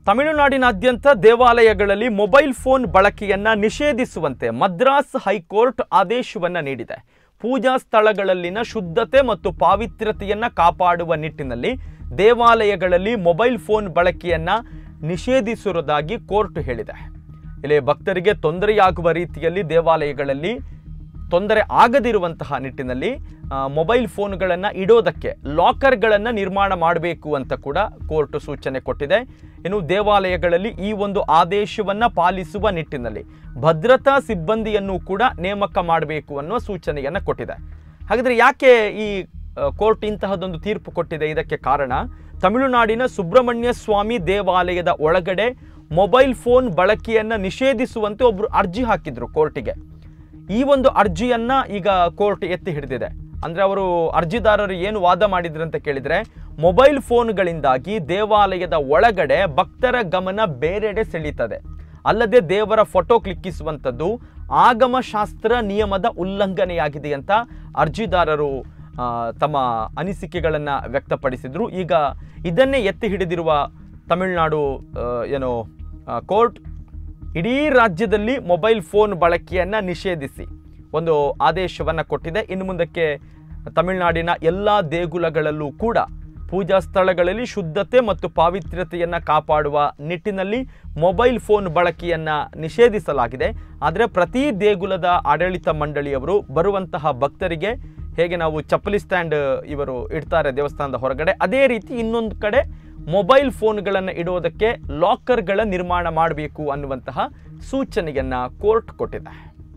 ತಮಿಳುನಾಡಿನಾದ್ಯಂತ ದೇವಾಲಯಗಳಲ್ಲಿ mobile phone ಬಳಕೆಯನ್ನ ನಿಷೇಧಿಸುವಂತೆ Madras high court ಆದೇಶವನ್ನ ನೀಡಿದೆ ಪೂಜಾ ಸ್ಥಳಗಳಲ್ಲಿನ ಶುದ್ಧತೆ ಮತ್ತು ಪಾವಿತ್ರ್ಯತೆಯನ್ನ ಕಾಪಾಡುವ ನಿಟ್ಟಿನಲ್ಲಿ ದೇವಾಲಯಗಳಲ್ಲಿ ಮೊಬೈಲ್ ಫೋನ್ ಬಳಕೆಯನ್ನ ನಿಷೇಧಿಸಿರುವುದಾಗಿ ಕೋರ್ಟ್ ಹೇಳಿದೆ ಇಲ್ಲಿ ಭಕ್ತರಿಗೆ ತೊಂದರೆಯಾಗುವ ರೀತಿಯಲ್ಲಿ ದೇವಾಲಯಗಳಲ್ಲಿ ತೊಂದರೆ ಆಗದಿರುವಂತಹ ನಿಟ್ಟಿನಲ್ಲಿ ಆ, ಮೊಬೈಲ್ ಫೋನ್ಗಳನ್ನು ಇಡೋದಕ್ಕೆ ಲಾಕರ್ಗಳನ್ನು ನಿರ್ಮಾಣ ಮಾಡಬೇಕು ಅಂತ ಕೂಡ ಕೋರ್ಟ್ ಸೂಚನೆ ಕೊಟ್ಟಿದೆ ಇನ್ನು ದೇವಾಲಯಗಳಲ್ಲಿ ಈ ಒಂದು ಆದೇಶವನ್ನು ಪಾಲಿಸುವ ನಿಟ್ಟಿನಲ್ಲಿ ಭದ್ರತಾ ಸಿಬ್ಬಂದಿಯನ್ನು ಕೂಡ ನೇಮಕ ಮಾಡಬೇಕು ಅನ್ನುವ ಸೂಚನೆಯನ್ನು ಕೊಟ್ಟಿದೆ ಹಾಗಾದರೆ ಯಾಕೆ ಈ ಆ, ಕೋರ್ಟ್ ಇಂತಹದೊಂದು ತೀರ್ಪು ಕೊಟ್ಟಿದೆ ಇದಕ್ಕೆ ಕಾರಣ ತಮಿಳುನಾಡಿನ ಸುಬ್ರಹ್ಮಣ್ಯ ಸ್ವಾಮಿ ದೇವಾಲಯದ ಒಳಗಡೆ ಮೊಬೈಲ್ ಫೋನ್ ಬಳಕೆಯನ್ನು ನಿಷೇಧಿಸುವಂತೆ ಒಬ್ಬರು ಅರ್ಜಿ ಹಾಕಿದ್ರು ಕೋರ್ಟಿಗೆ ಈ ಒಂದು ಅರ್ಜಿಯನ್ನ ಈಗ ಕೋರ್ಟ್ ಎತ್ತಿ ಹಿಡಿದಿದೆ ಅಂದ್ರೆ ಅವರು ಅರ್ಜಿದಾರರು ಏನು ವಾದ ಮಾಡಿದ್ರು ಅಂತ ಕೇಳಿದ್ರೆ ಮೊಬೈಲ್ ಫೋನ್ಗಳಿಂದಾಗಿ ದೇವಾಲಯದ ಒಳಗಡೆ ಭಕ್ತರ ಗಮನ ಬೇರೆಡೆ ಸೆಳೀತದೆ ಅಲ್ಲದೆ ದೇವರ ಫೋಟೋ ಕ್ಲಿಕ್ಕಿಸುವಂಥದ್ದು ಆಗಮ ಶಾಸ್ತ್ರ ನಿಯಮದ ಉಲ್ಲಂಘನೆಯಾಗಿದೆ ಅಂತ ಅರ್ಜಿದಾರರು ಆ, ತಮ್ಮ ಅನಿಸಿಕೆಗಳನ್ನು ವ್ಯಕ್ತಪಡಿಸಿದ್ರು ಈಗ ಇದನ್ನೇ ಎತ್ತಿ ಹಿಡಿದಿರುವ ತಮಿಳುನಾಡು ಆ, ಏನು ಆ, ಕೋರ್ಟ್ ಇಡೀ ರಾಜ್ಯದಲ್ಲಿ ಮೊಬೈಲ್ ಫೋನ್ ಬಳಕೆಯನ್ನು ನಿಷೇಧಿಸಿ ಒಂದು ಆದೇಶವನ್ನು ಕೊಟ್ಟಿದೆ ಇನ್ನು ಮುಂದಕ್ಕೆ ತಮಿಳುನಾಡಿನ ಎಲ್ಲ ದೇಗುಲಗಳಲ್ಲೂ ಕೂಡ ಪೂಜಾ ಸ್ಥಳಗಳಲ್ಲಿ ಶುದ್ಧತೆ ಮತ್ತು ಪಾವಿತ್ರ್ಯತೆಯನ್ನು ಕಾಪಾಡುವ ನಿಟ್ಟಿನಲ್ಲಿ ಮೊಬೈಲ್ ಫೋನ್ ಬಳಕೆಯನ್ನು ನಿಷೇಧಿಸಲಾಗಿದೆ ಆದರೆ ಪ್ರತಿ ದೇಗುಲದ ಆಡಳಿತ ಮಂಡಳಿಯವರು ಬರುವಂತಹ ಭಕ್ತರಿಗೆ ಹೇಗೆ ನಾವು ಚಪ್ಪಲಿ ಸ್ಟ್ಯಾಂಡ್ ಇವರು ಇಡ್ತಾರೆ ದೇವಸ್ಥಾನದ ಹೊರಗಡೆ ಅದೇ ರೀತಿ ಇನ್ನೊಂದು ಕಡೆ ಮೊಬೈಲ್ ಫೋನ್ಗಳನ್ನು ಇಡೋದಕ್ಕೆ ಲಾಕರ್ಗಳ ನಿರ್ಮಾಣ ಮಾಡಬೇಕು ಅನ್ನುವಂತಹ ಸೂಚನೆಯನ್ನು ಕೋರ್ಟ್ ಕೊಟ್ಟಿದೆ